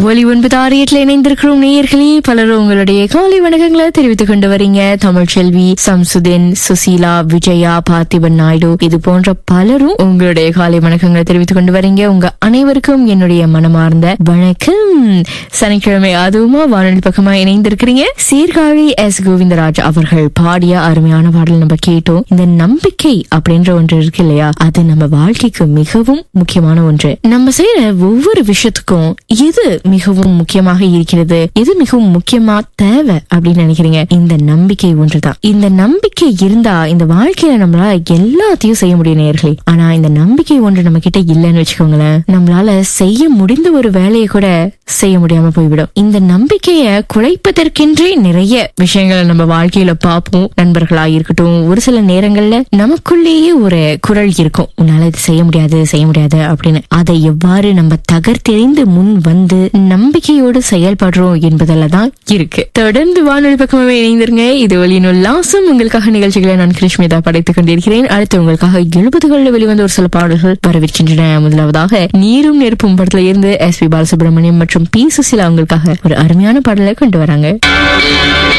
ஒலி ஒன்பது ஆறு எட்டுல இணைந்திருக்கிறோம் நேயர்களே பலரும் உங்களுடைய காலை வணக்கங்களை தெரிவித்துக் கொண்டு வரீங்க தமிழ்ச்செல்வி சம்சுதீன் சுசீலா விஜயா பார்த்திபன் நாயுடு இது போன்ற பலரும் உங்களுடைய காலை வணக்கங்களை தெரிவித்துக் கொண்டு வரீங்க உங்க அனைவருக்கும் என்னுடைய மனமார்ந்த வணக்கம் சனிக்கிழமை அதுவுமா வானொலி பக்கமா இணைந்திருக்கிறீங்க சீர்காழி எஸ் கோவிந்தராஜ் அவர்கள் பாடிய அருமையான பாடல் நம்ம கேட்டோம் இந்த நம்பிக்கை அப்படின்ற ஒன்று இருக்கு இல்லையா அது நம்ம வாழ்க்கைக்கு மிகவும் முக்கியமான ஒன்று நம்ம செய்யற ஒவ்வொரு விஷயத்துக்கும் எது மிகவும் முக்கியமாக இருக்கிறது எது மிகவும் முக்கியமா தேவை அப்படின்னு நினைக்கிறீங்க இந்த நம்பிக்கை ஒன்றுதான் இந்த நம்பிக்கை இருந்தா இந்த வாழ்க்கையில நம்மளால எல்லாத்தையும் செய்ய முடியும் நேர்களே ஆனா இந்த நம்பிக்கை ஒன்று நம்ம கிட்ட இல்லைன்னு வச்சுக்கோங்களேன் நம்மளால செய்ய முடிந்த ஒரு வேலையை கூட செய்ய முடியாம போய்விடும் இந்த நம்பிக்கைய குலைப்பதற்கென்றே நிறைய விஷயங்களை நம்ம வாழ்க்கையில பார்ப்போம் நண்பர்களா இருக்கட்டும் ஒரு சில நேரங்கள்ல நமக்குள்ளேயே ஒரு குரல் இருக்கும் உன்னால இது செய்ய முடியாது செய்ய முடியாது அப்படின்னு அதை எவ்வாறு நம்ம தகர்த்தெறிந்து முன் வந்து நம்பிக்கையோடு செயல்படுறோம் என்பதில் தான் இருக்கு தொடர்ந்து வானொலி பக்கமாவே இணைந்திருங்க இது ஒலியின் உல்லாசம் உங்களுக்காக நிகழ்ச்சிகளை நான் கிருஷ்மிதா படைத்துக் கொண்டிருக்கிறேன் அடுத்து உங்களுக்காக எழுபதுகளில் வெளிவந்த ஒரு சில பாடல்கள் வரவிருக்கின்றன முதலாவதாக நீரும் நெருப்பும் படத்துல இருந்து எஸ் பி பாலசுப்ரமணியம் மற்றும் பி சுசிலா உங்களுக்காக ஒரு அருமையான பாடலை கொண்டு வராங்க